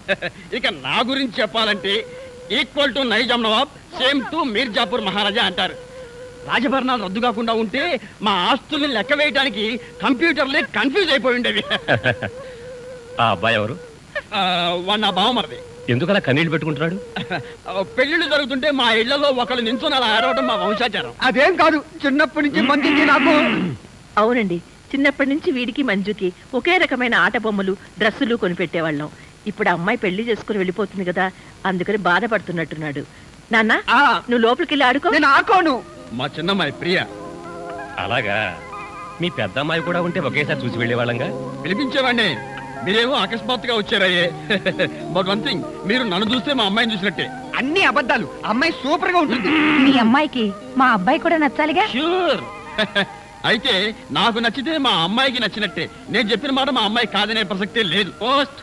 ఇక నా గురించి చెప్పాలంటే equal to Nizam Nawab same to Mirzapur Maharaja అంటారు రాజభరణాలు రద్దు కాకుండా ఉంటే మా ఆస్తుల్ని లెక్క వేయడానికి కంప్యూటర్లే కన్ఫ్యూజ్ అయిపోయి ఉండేవి ఆ అబ్బాయి ఎవరు ఆ, వాడు నా బావమరిది ఎందుకలా కన్నీళ్ళు పెట్టుకుంటున్నాడు పెళ్లిళ్ళు జరుగుతుంటే మా ఇళ్లలో ఒకళ్ళు నించుని అలా ఆడవడం మా వంశాచారం అదేం కాదు చిన్నప్పటి నుంచి మంచి నాకు అవునండి చిన్నప్పటి నుంచి వీడికి మంజుకి ఒకే రకమైన ఆట బొమ్మలు డ్రెస్సులు కొనిపెట్టేవాళ్ళం ఇప్పుడు ఆ అమ్మాయి పెళ్లి చేసుకుని వెళ్ళిపోతుంది కదా అందుకని బాధపడుతున్నట్టున్నాడు నాన్న ఆ, నువ్వు లోపలికి వెళ్ళి ఆడుకో నేను ఆకోను మా చిన్నమ్మాయి ప్రియ అలాగా మీ పెద్ద అమ్మాయి కూడా ఉంటే ఒకేసారి చూసి వెళ్ళేవాళ్ళంగా పిలిపించేవాడిని మీరేమో అకస్మాత్తుగా వచ్చారయ్యే బట్ వన్ థింగ్ మీరు నన్ను చూస్తే మా అమ్మాయిని చూసినట్టే అన్ని అబద్ధాలు అమ్మాయి సూపర్ గా ఉంటుంది మీ అమ్మాయికి మా అబ్బాయి కూడా నచ్చాలిగా ష్యూర్ అయితే నాకు నచ్చితే మా అమ్మాయికి నచ్చినట్టే నేను చెప్పిన మాట మా అమ్మాయి కాదనే ప్రసక్తే లేదు పోస్ట్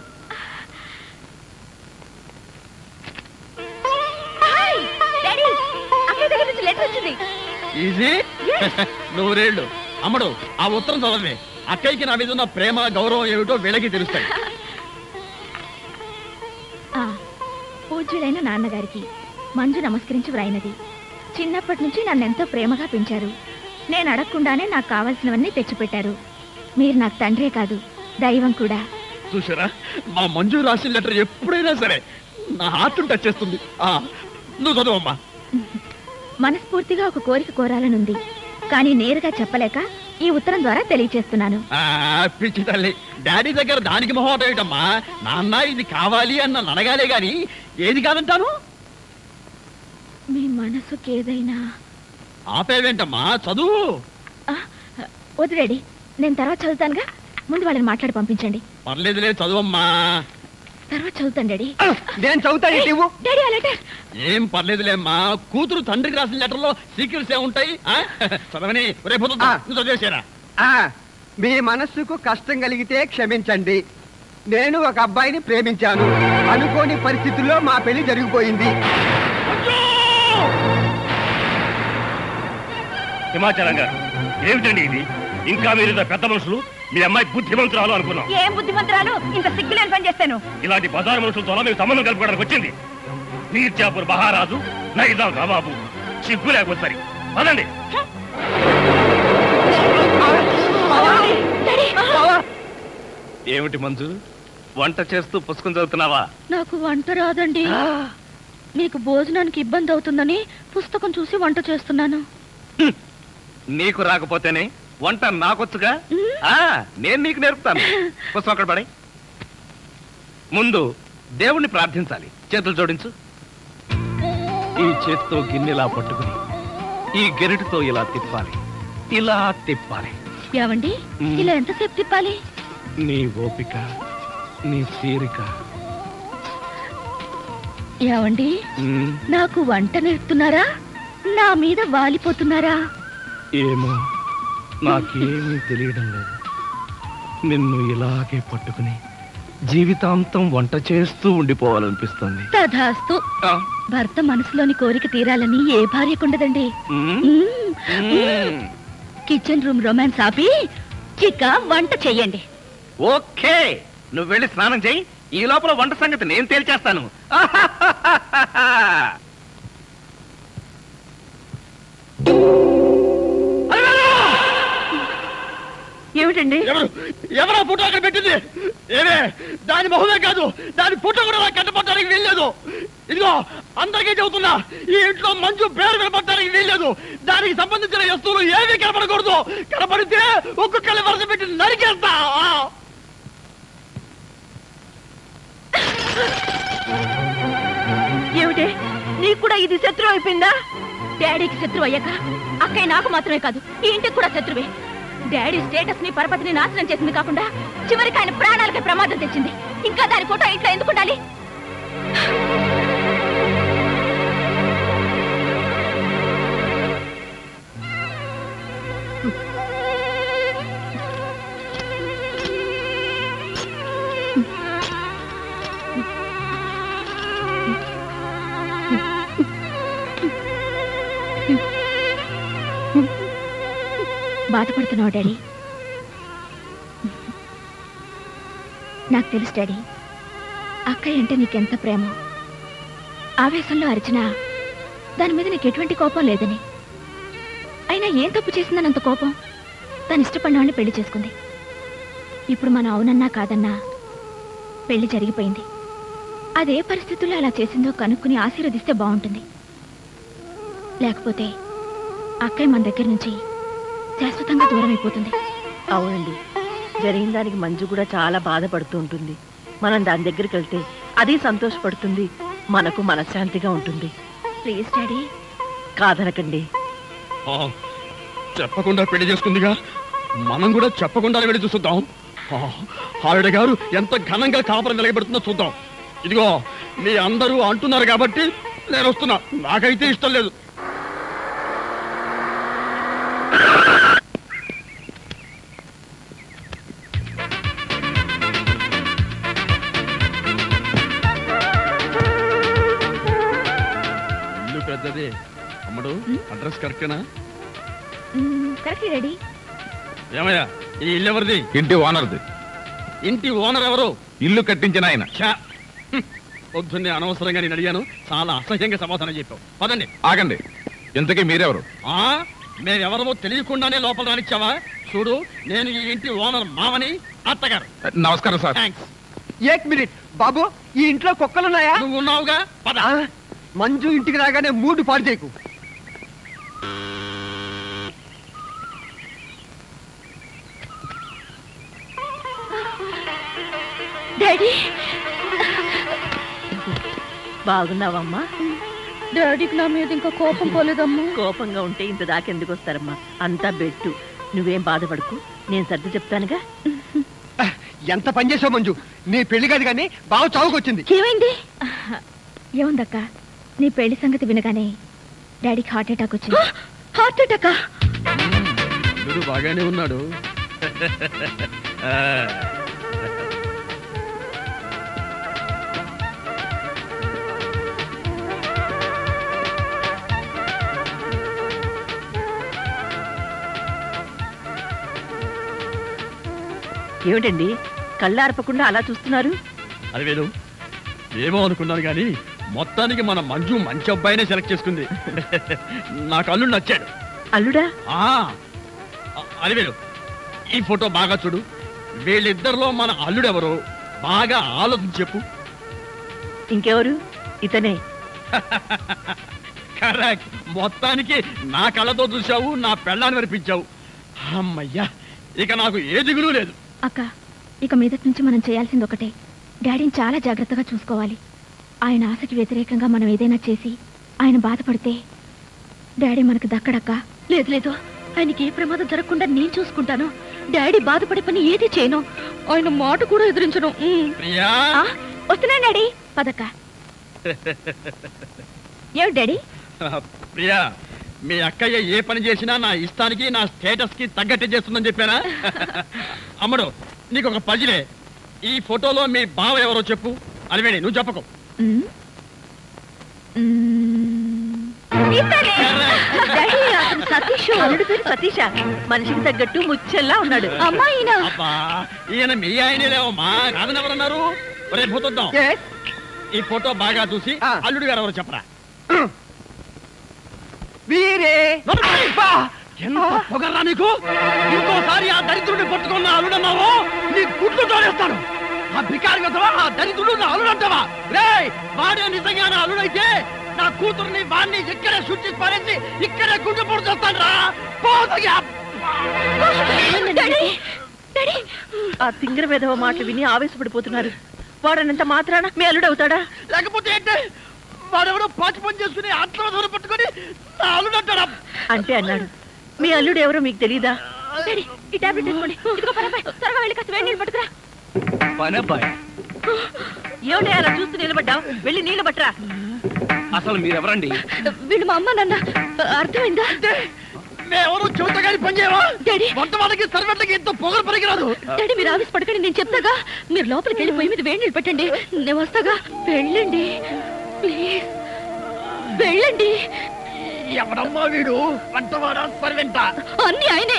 ఈజీ నూరేళ్ళు అమ్మడు ఆ ఉత్తరం చదవే అక్కయ్యకి నా మీద ఉన్న ప్రేమ గౌరవం ఏమిటో వీళ్ళకి తెలుస్తాయి ఆ, పూజ్యుడైన నాన్నగారికి మంజు నమస్కరించి వ్రాయినది చిన్నప్పటి నుంచి నన్నెంతో ప్రేమగా పెంచారు నేను అడగకుండానే నాకు కావలసినవన్నీ తెచ్చిపెట్టారు మీరు నాకు తండ్రే కాదు దైవం కూడా చూసారా మా మంజు రాసిన లెటర్ ఎప్పుడైనా సరే నా హార్ట్ టచ్ చేస్తుంది ఆ, నువ్వు చదువమ్మా మనస్ఫూర్తిగా ఒక కోరిక కోరాలనుంది కానీ నేరుగా చెప్పలేక ఈ ఉత్తరం ద్వారా తెలియచేస్తున్నాను ఆ, పిచ్చి తల్లి డాడీ దగ్గర దానికి మొహమాట ఏమిటమ్మా నాన్న ఇది కావాలి అన్న అడగాలే గాని ఏది కాదంటాను మీ మనసుకి ఏదైనా ఆపేవేంటమ్మా చదువు ఆ, వద్దు డాడీ నేను తర్వాత చదువుతానుగా ముందు వాళ్ళని మాట్లాడి పంపించండి పర్లేదులే చదువమ్మా తర్వాత చదువుతాను డాడీ ఆ, నేను చదువుతా ఏంటి నువ్వు డాడీ ఆ లెటర్ ఏం పర్లేదులేమ్మా కూతురు తండ్రికి రాసిన లెటర్లో సీక్రెట్స్ ఏముంటాయి ఆ? చదవని రేపు పొద్దున్న ఆ. నువ్వు చదివేశారా ఆ, మీ మనస్సుకు కష్టం కలిగితే క్షమించండి నేను ఒక అబ్బాయిని ప్రేమించాను అనుకోని పరిస్థితుల్లో మా పెళ్లి జరిగిపోయింది హిమాచలం గారు ఏమిటండి ఇది ఇంకా మీరు ఇంత పెద్ద మనుషులు మీ అమ్మాయి బుద్ధిమంతురాలు అనుకున్నాం ఏం బుద్ధిమంతురాలు ఇంత సిగ్గులేని పని చేస్తాను ఇలాంటి బజారు మనుషులతో మేము సంబంధం కలుపుకోవడానికి వచ్చింది మీర్జాపూర్ మహారాజు నైజాం నవాబు సిగ్గు లేకపోతే సరి పదండి ఏమిటి మంజు వంట చేస్తూ పుస్తకం చదువుతున్నావా నాకు వంట రాదండి మీకు భోజనానికి ఇబ్బంది అవుతుందని పుస్తకం చూసి వంట చేస్తున్నాను నీకు రాకపోతేనే వంట నాకొచ్చుగా ఆ, నేను నీకు నేర్పుతాను పుస్తకం అక్కడ పడే ముందు దేవుణ్ణి ప్రార్థించాలి చేతులు జోడించు ఈ చేత్తో గిన్నెలా పట్టుకుని ఈ గెరిటితో ఇలా తిప్పాలి ఇలా తిప్పాలి ఏవండి మ్. ఇలా ఎంతసేపు తిప్పాలి నీ ఓపిక నీ తీరిక ఏవండి ఉమ్, నాకు వంట నేర్పుతున్నారా నా మీద వాలిపోతున్నారా ఏమో నాకేమీ తెలియడం లేదు నిన్ను ఇలాగే పట్టుకుని జీవితాంతం వంట చేస్తూ ఉండిపోవాలనిపిస్తుంది తధాస్తు ఆ, భర్త మనసులోని కోరిక తీరాలని ఏ భార్యకుండదండి ఉమ్, మ్మ్. ఉమ్. కిచెన్ రూమ్ రొమాన్స్ ఆపి చిక్క వంట చెయ్యండి ఓకే నువ్వు వెళ్ళి స్నానం చేయి ఈ లోపల వంట సంగతి నేను తేల్చేస్తాను ఏమిటండి ఎవరు ఎవరా ఫోటో అక్కడ పెట్టింది ఏమే దాని మొహమే కాదు దాని ఫోటో కూడా నాకు కట్టపడటానికి వీల్లేదు ఇదిగో అందరికీ చెబుతున్నా ఈ ఇంట్లో మంచు పేరు వినపడటానికి వీల్లేదు దానికి సంబంధించిన వస్తువులు ఏమీ కనపడకూడదు కనపడితే ఒక్కొక్కరి వరుస పెట్టి నరికేస్తా ఆ! ఏమిటి నీకు కూడా ఇది శత్రువు అయిపోయిందా డాడీకి శత్రువు అయ్యాక అక్కయ్య నాకు మాత్రమే కాదు ఈ ఇంటికి కూడా శత్రువే డాడీ స్టేటస్ ని పరపతిని నాశనం చేసింది కాకుండా చివరికి ఆయన ప్రాణాలకి ప్రమాదం తెచ్చింది ఇంకా దాని ఫోటో ఇంట్లో ఎందుకు ఉండాలి బాధపడుతున్నావు డాడీ నాకు తెలుసు డాడీ అక్కయ్య అంటే నీకెంత ప్రేమ ఆవేశంలో అరిచినా దాని మీద నీకు ఎటువంటి కోపం లేదని అయినా ఏం తప్పు చేసిందని అంత కోపం తను ఇష్టపడిన వాళ్ళని పెళ్లి చేసుకుంది ఇప్పుడు మనం అవునన్నా కాదన్నా పెళ్లి జరిగిపోయింది అదే పరిస్థితుల్లో అలా చేసిందో కనుక్కుని ఆశీర్వదిస్తే బాగుంటుంది లేకపోతే అక్కయ్య మన దగ్గర నుంచి శాశ్వతంగా దూరం అయిపోతుంది అవునండి జరిగిన దానికి మంజు కూడా చాలా బాధపడుతూ ఉంటుంది మనం దాని దగ్గరికి వెళ్తే అది సంతోషపడుతుంది మనకు మనశ్శాంతిగా ఉంటుంది ప్లీజ్ డాడీ కాదనకండి ఆ, చెప్పకుండా పెళ్లి చేసుకుందిగా మనం కూడా చెప్పకుండా వెళ్ళి చూసుద్దాం ఆ, ఆవిడ గారు ఎంత ఘనంగా కాపురం నిలబెడుతుందో చూద్దాం ఇదిగో మీ అందరూ అంటున్నారు కాబట్టి నేను వస్తున్నా నాకైతే ఇష్టం లేదు ఇల్లు పెద్దది అమ్మడు అడ్రస్ కరెక్టేనా కరెక్ట్ డాడీ ఏమయ్యా ఈ ఇల్లు ఎవరిది ఇంటి ఓనర్ది ఇంటి ఓనర్ ఎవరు ఇల్లు కట్టించిన ఆయన ఛా! హ్మ్. పొద్దున్నే అనవసరంగా నేను అడిగాను చాలా అసహ్యంగా సమాధానం చెప్పావు పదండి ఆగండి ఇంతకీ మీరెవరు ఆ మేమెవరమో తెలియకుండానే లోపల రానిచ్చావా చూడు నేను ఈ ఇంటి ఓనర్ మామని అత్తగారు నమస్కారం సార్ థ్యాంక్స్ ఏక్ మినిట్ బాబు ఈ ఇంట్లో కుక్కలున్నాయా నువ్వు ఉన్నావుగా పద ఆ, మంజు ఇంటికి రాగానే మూడు పాడు చేయకు డాడీ బాగున్నావమ్మా డాడీకి నా మీద ఇంకా కోపం పోలేదమ్మా కోపంగా ఉంటే ఇంత దాకెందుకు వస్తారమ్మా అంతా బెట్టు నువ్వేం బాధపడకు నేను సర్ది చెప్తానుగా ఆ, ఎంత పని చేసావు మంజు నీ పెళ్లి కాదు కానీ బాగా చావుకొచ్చింది ఏమైంది ఏముందక్క నీ పెళ్లి సంగతి వినగానే డాడీకి హార్ట్ అటాక్ వచ్చింది హార్ట్ అటాక్ వీడు బాగానే ఉన్నాడు ఆ, ఏమిటండి కళ్ళార్పకుండా అలా చూస్తున్నారు అది వేలు ఏమో అనుకున్నాను కానీ మొత్తానికి మన మంజు మంచి అబ్బాయినే సెలెక్ట్ చేసుకుంది నాకు అల్లుడు నచ్చాడు అల్లుడా ఆ అది వేలు ఈ ఫోటో బాగా చూడు వీళ్ళిద్దరిలో మన అల్లుడెవరో బాగా ఆలోచించి చెప్పు ఇంకెవరు ఇతనే కరెక్ట్ మొత్తానికి నా కళ్ళతో చూశావు నా పెళ్ళాన్ని వినిపించావు అమ్మయ్యా ఇక నాకు ఏ దిగులు లేదు అక్క ఇక మీదటి నుంచి మనం చేయాల్సింది ఒకటే డాడీని చాలా జాగ్రత్తగా చూసుకోవాలి ఆయన ఆశకి వ్యతిరేకంగా మనం ఏదైనా చేసి ఆయన బాధపడితే డాడీ మనకు దక్కడక్క లేదు లేదు ఆయనకి ఏ ప్రమాదం జరగకుండా నేను చూసుకుంటాను డాడీ బాధపడే పని ఏది చేయను ఆయన మాట కూడా ఎదిరించను ప్రియా వస్తున్నా డాడీ పదక్క ఏమిటి డాడీ ప్రియా మీ అక్కయ్య ఏ పని చేసినా నా ఇష్టానికి నా స్టేటస్ కి తగ్గట్టే చేస్తుందని చెప్పానా అమ్మడు నీకు ఒక పజిలే ఈ ఫోటోలో మీ బావ ఎవరో చెప్పు అలివేణి నువ్వు చెప్పకు మ్మ్. మ్మ్. డాడీ అతను సతీష్ అల్లుడి పేరు సతీష మనిషికి తగ్గట్టు ముచ్చెల్లా ఉన్నాడు అమ్మాయినా అబ్బా ఈయన మీ ఆయనే లేవమ్మా కాదని ఎవరన్నారు రేపు పోతుందాం Yes? ఈ ఫోటో బాగా చూసి ఆ. అల్లుడు గారు ఎవరో చెప్పరా వీరే అబ్బా! ఎంత పొగర్రా నీకు ఇంకోసారి ఆ దరిద్రుడిని పట్టుకున్న అల్లుడన్నావు నీ గుడ్లు తోడేస్తాను ఆ బికారి కదవా ఆ దరిద్రుడు నా అల్లుడంటావా రే వాడే నిజంగా నా అల్లుడైతే నా కూతుర్ని వాడిని ఇక్కడే శుద్ధి పారేసి ఇక్కడే గుడ్డు పొడి చేస్తాను రా పోతగా డాడీ డాడీ ఆ తింగర విధవ మాటలు విని ఆవేశపడిపోతున్నారు వాడనంత మాత్రాన మీ అల్లుడు అవుతాడా లేకపోతే ఏంటి వాడెవడో పాచి పని చేసుకుని అట్లా దూరం పట్టుకొని నా అల్లుడంటాడా అంటే అన్నాడు మీ అల్లుడు ఎవరో మీకు తెలీదా డాడీ ఈ టాబ్లెట్ తీసుకోండి ఇదిగో పరపై త్వరగా వెళ్ళి కాస్త వేడి నీళ్ళు పట్టుకురా పనబ్బాయి ఏమిటి అలా చూస్తూ నిలబడ్డావు వెళ్ళి నీళ్లు పట్టరా అసలు మీరెవరండి వీళ్ళు మా అమ్మ నాన్న అర్థమైందా మేమెవరూ చెబుతా పని చేయవా డాడీ వంట వాళ్ళకి సర్వెంట్లకి ఇంత పొగరు పనికిరాదు డాడీ మీరు ఆఫీస్ పడకండి నేను చెప్తాగా మీరు లోపలికి వెళ్ళి పొయ్యి మీద వేడి నీళ్ళు పెట్టండి నేను వస్తాగా వెళ్ళండి ప్లీజ్ వెళ్ళండి ఎవడమ్మా వీడు వంటవాడా సర్వెంటా అన్ని ఆయనే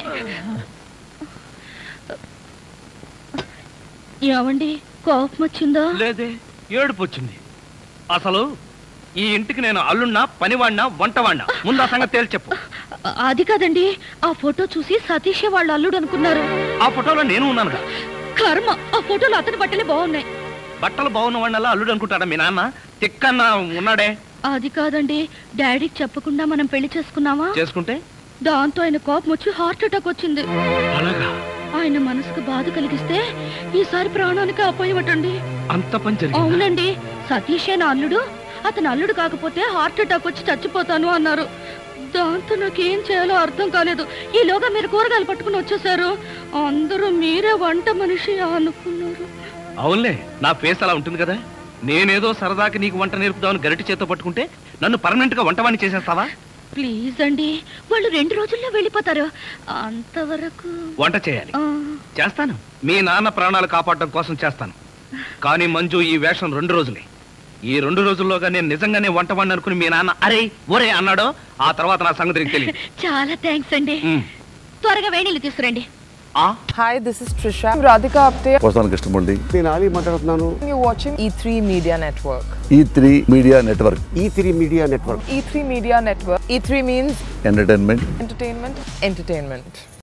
ఏమండి కోపం వచ్చిందా లేదే ఏడుపు వచ్చింది అసలు ఈ ఇంటికి నేను అల్లున్నా పనివాడినా వంటవాడినా ముందు ఆ సంగతి తేల్చి చెప్పు అది కాదండి ఆ ఫోటో చూసి సతీష్ వాళ్ళ అల్లుడు అనుకున్నారు ఆ ఫోటోలో నేను ఉన్నానుగా కర్మ ఆ ఫోటోలో అతని బట్టలే బాగున్నాయి బట్టలు బాగున్న వాడినల్లా అల్లుడు అనుకుంటాడా మీ నాన్న తిక్కన్న ఉన్నాడే అది కాదండి డాడీకి చెప్పకుండా మనం పెళ్లి చేసుకున్నామా చేసుకుంటే దాంతో ఆయన కోపం వచ్చి హార్ట్ అటాక్ వచ్చింది అలాగా ఆయన మనసుకు బాధ కలిగిస్తే ఈసారి ప్రాణానికి అపోయమటండి అంత పని జరిగింది అవునండి సతీషే నా అల్లుడు అతను అల్లుడు కాకపోతే హార్ట్ అటాక్ వచ్చి చచ్చిపోతాను అన్నారు దాంతో నాకేం చేయాలో అర్థం కాలేదు ఈలోగా మీరు కూరగాయలు పట్టుకుని వచ్చేసారు అందరూ మీరే వంట మనిషి అనుకున్నారు అవునులే నా ఫేస్ అలా ఉంటుంది కదా నేనేదో సరదాకి నీకు వంట నేర్పుదామని గరిటి చేత్తో పట్టుకుంటే నన్ను పర్మనెంట్ గా వంటవాణి చేసేస్తావా ప్లీజ్ అండి వాళ్ళు రెండు రోజుల్లో వెళ్ళిపోతారు అంతవరకు వంట చేయాలి ఆ, చేస్తాను మీ నాన్న ప్రాణాలు కాపాడడం కోసం చేస్తాను కానీ మంజు ఈ వేషం రెండు రోజులే ఈ రెండు రోజుల్లోగా నేను నిజంగానే వంటవాడిని అనుకుని మీ నాన్న అరే ఒరే అన్నాడో ఆ తర్వాత నా సంగతి నీకు తెలియదు చాలా థ్యాంక్స్ అండి ఉమ్. త్వరగా వేణీళ్ళు తీసుకురండి ఆ Hi, this is Trisha. I'm Radhika Apte. వస్తాను కృష్ణమూర్తి నేను ఆలీ మాట్లాడుతున్నాను You're watching E3 Media Network. E three media network E three media network E3 Media Network. E3 means entertainment entertainment, entertainment.